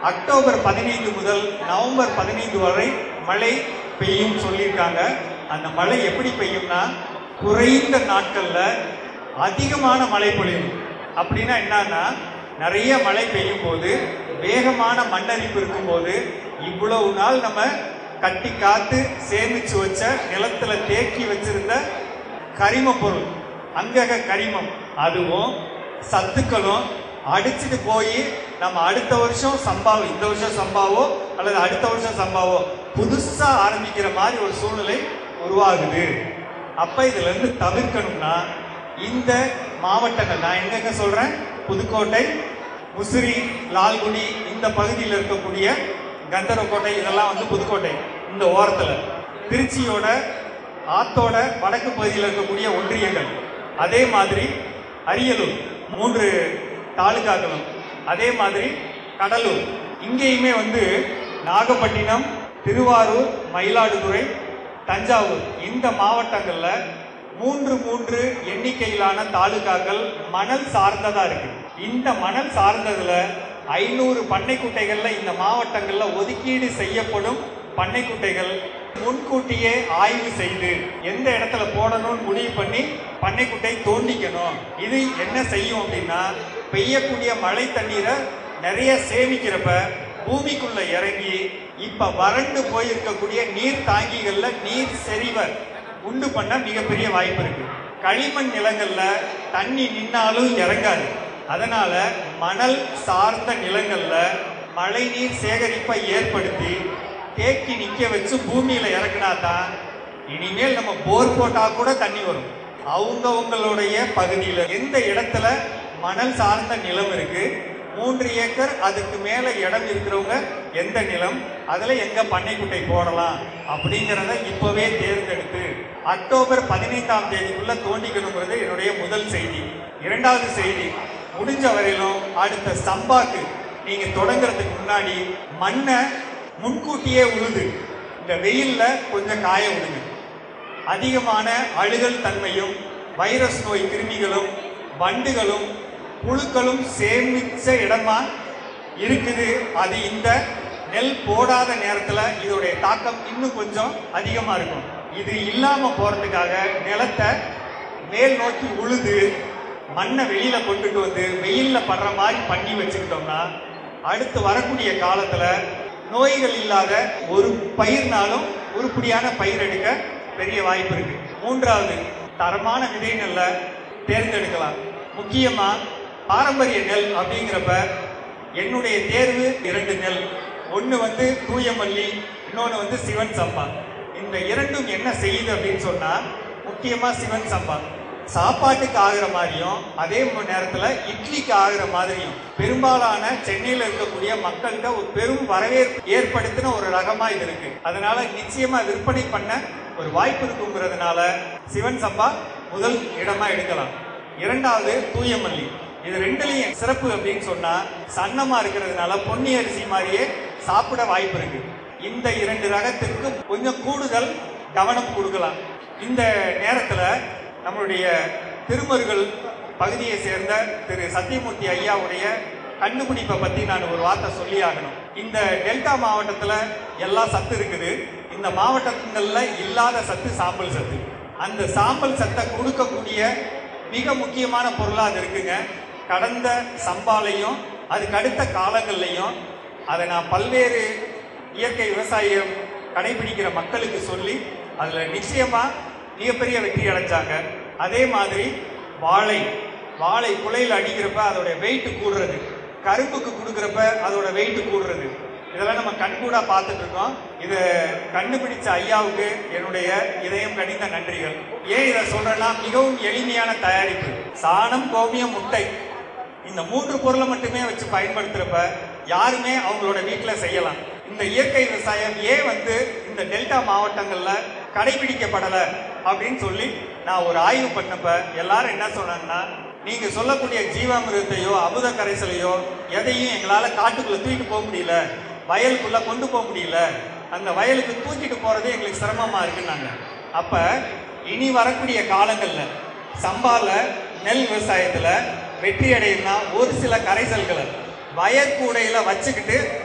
October பதினைந்து முதல் November பதினைந்து வரை மழை பெய்யும் சொல்லியிருக்காங்க அந்த மழை எப்படி பெய்யும்னா குறைந்த நாட்கள்ல அதிகமான மழை பொழியும் அப்படின்னா என்னன்னா நிறைய மழை பெய்யும் போது வேகமான மண்ணரிப்பு இருக்கும்போது இவ்வளவு நாள் நம்ம கட்டி காத்து சேமிச்சு வச்ச நிலத்துல தேக்கி வச்சிருந்த கரிம பொருள் அங்கக கரிமம் அதுவும் சத்துக்களும் அடிச்சுட்டு போய் நம்ம அடுத்த வருஷம் சம்பாவோ இந்த வருஷம் சம்பாவோ அல்லது அடுத்த வருஷம் சம்பாவோ புதுசா ஆரம்பிக்கிற மாதிரி ஒரு சூழ்நிலை உருவாகுது அப்ப இதுல இருந்து தவிர்க்கணும்னா இந்த மாவட்டங்கள் நான் எங்கெங்க சொல்றேன் புதுக்கோட்டை முசிறி லால்குடி இந்த பகுதியில் இருக்கக்கூடிய கந்தரக்கோட்டை இதெல்லாம் வந்து புதுக்கோட்டை இந்த ஓரத்துல திருச்சியோட ஆத்தோட வடக்கு பகுதியில் இருக்கக்கூடிய ஒன்றியங்கள் அதே மாதிரி அரியலூர் மூன்று தாலுகாக்களும் அதே மாதிரி கடலூர் இங்கேயுமே வந்து நாகப்பட்டினம் திருவாரூர் மயிலாடுதுறை தஞ்சாவூர் இந்த மாவட்டங்கள்ல மூன்று மூன்று எண்ணிக்கையிலான தாலுகாக்கள் மணல் சார்ந்ததா இருக்கு இந்த மணல் சார்ந்ததுல ஐநூறு பண்ணைக்குட்டைகள்ல இந்த மாவட்டங்கள்ல ஒதுக்கீடு செய்யப்படும் பண்ணைக்குட்டைகள் முன்கூட்டியே ஆய்வு செய்து எந்த இடத்துல போடணும்னு முடிவு பண்ணி பண்ணைக்குட்டை தோண்டிக்கணும் இது என்ன செய்யும் அப்படின்னா பெய்யக்கூடிய மழை தண்ணீரை நிறைய சேமிக்கிறப்ப பூமிக்குள்ள இறங்கி இப்ப வறண்டு போயிருக்கக்கூடிய நீர் தாங்கிகள்ல நீர் செறிவை உண்டு பண்ண மிகப்பெரிய வாய்ப்பு இருக்கு களிமண் நிலங்கள்ல தண்ணி நின்னாலும் இறங்காது அதனால மணல் சார்ந்த நிலங்கள்ல மழைநீர் சேகரிப்பை ஏற்படுத்தி தேக்கி நிக்க வச்சு பூமியில இறக்குனா தான் இனிமேல் நம்ம போர் போட்டா கூட தண்ணி வரும் அவங்கவங்களுடைய பகுதியில எந்த இடத்துல மணல் சார்ந்த நிலம் இருக்கு மூன்று ஏக்கர் அதுக்கு மேல இடம் இருக்கிறவங்க எந்த நிலம் அதுல எங்க பண்ணைக்குட்டை போடலாம் அப்படிங்கிறத இப்பவே தேர்ந்தெடுத்து அக்டோபர் பதினைந்தாம் தேதிக்குள்ள தோண்டிக்கணுங்கிறது என்னுடைய முதல் செய்தி இரண்டாவது செய்தி முடிஞ்ச வரையிலும் அடுத்த சம்பாக்கு நீங்க தொடங்குறதுக்கு முன்னாடி மண்ணை முன்கூட்டியே உழுது இந்த வெயில்ல கொஞ்சம் காய விடுங்க அதிகமான அழுகல் தன்மையும் வைரஸ் நோய் கிருமிகளும் வண்டுகளும் புழுக்களும் சேமிச்ச இடமா இருக்குது அது இந்த நெல் போடாத நேரத்துல இதோடைய தாக்கம் இன்னும் கொஞ்சம் அதிகமா இருக்கும் இது இல்லாம போறதுக்காக நிலத்தை மேல் நோக்கி உழுது மண்ணை வெளியில கொண்டுட்டு வந்து வெயில்ல படுற மாதிரி பண்ணி வச்சுக்கிட்டோம்னா அடுத்து வரக்கூடிய காலத்துல நோய்கள் இல்லாத ஒரு பயிர்னாலும் உருப்படியான பயிர் எடுக்க பெரிய வாய்ப்பு இருக்கு மூன்றாவது தரமான விதை நெல்லை தேர்ந்தெடுக்கலாம் முக்கியமா பாரம்பரிய நெல் அப்படிங்கிறப்ப என்னுடைய தேர்வு இரண்டு நெல் ஒன்று வந்து தூயமல்லி இன்னொன்று வந்து சிவன் சம்பா இந்த இரண்டும் என்ன செய்யுது அப்படின்னு சொன்னா முக்கியமா சிவன் சம்பா சாப்பாட்டுக்கு ஆகிற மாதிரியும் அதே ம- நேரத்துல இட்லிக்கு ஆகிற மாதிரியும் பெரும்பாலான சென்னையில இருக்கக்கூடிய மக்கள்கிட்ட ஒரு பெரும் வரவேற்பு ஏற்படுத்தின ஒரு ரகமா இது இருக்கு அதனால நிச்சயமா விற்பனை பண்ண ஒரு வாய்ப்பு இருக்குங்கிறதுனால சிவன் சம்பா முதல் இடமா எடுக்கலாம் இரண்டாவது தூயமல்லி இது ரெண்டுலயும் சிறப்பு அப்படின்னு சொன்னா சன்னமா இருக்கிறதுனால பொன்னி அரிசி மாதிரியே சாப்பிட வாய்ப்பு இருக்கு இந்த இரண்டு ரகத்திற்கு கொஞ்சம் கூடுதல் கவனம் கொடுக்கலாம் இந்த நேரத்துல நம்மளுடைய திருமருகள் பகுதியை சேர்ந்த திரு சத்தியமூர்த்தி ஐயாவுடைய கண்டுபிடிப்பை பத்தி நான் ஒரு வார்த்தை சொல்லி ஆகணும் இந்த டெல்டா மாவட்டத்துல எல்லா சத்து இருக்குது இந்த மாவட்டங்கள்ல இல்லாத சத்து சாம்பல் சத்து அந்த சாம்பல் சத்தை கொடுக்கக்கூடிய மிக முக்கியமான பொருளா அது இருக்குங்க கடந்த சம்பாலையும் அதுக்கு அடுத்த காலங்கள்லையும் அதை நான் பல்வேறு இயற்கை விவசாயம் கடைபிடிக்கிற மக்களுக்கு சொல்லி அதுல நிச்சயமா மிகப்பெரிய வெற்றி அடைஞ்சாங்க அதே மாதிரி வாழை வாழை குலையில் அடிக்கிறப்ப அதோட வெயிட் கூடுறது கரும்புக்கு கொடுக்குறப்ப அதோட வெயிட் கூடுறது இதெல்லாம் நம்ம கண்கூடா பார்த்துட்டு இருக்கோம் இதை கண்டுபிடிச்ச ஐயாவுக்கு என்னுடைய இதயம் கனிந்த நன்றிகள் ஏன் இதை சொல்றேன்னா மிகவும் எளிமையான தயாரிப்பு சாணம் கோமியம் முட்டை இந்த மூன்று பொருளை மட்டுமே வச்சு பயன்படுத்துறப்ப யாருமே அவங்களோட வீட்டுல செய்யலாம் இந்த இயற்கை விவசாயம் ஏன் வந்து இந்த டெல்டா மாவட்டங்கள்ல கடைபிடிக்கப்படல அப்படின்னு சொல்லி நான் ஒரு ஆய்வு பண்ணப்ப எல்லாரும் என்ன சொன்னாங்கன்னா நீங்க சொல்லக்கூடிய ஜீவாமிருதத்தையோ அமுத கரைசலையோ எதையும் எங்களால காட்டுக்குள்ள தூக்கிட்டு போக முடியல வயலுக்குள்ள கொண்டு போக முடியல அந்த வயலுக்கு தூக்கிட்டு போறது எங்களுக்கு சிரமமா இருக்குன்னாங்க அப்ப இனி வரக்கூடிய காலங்கள்ல சம்பால நெல் விவசாயத்துல வெற்றி அடையணும்னா ஒரு சில கரைசல்களை வயற்கூடையில வச்சுக்கிட்டு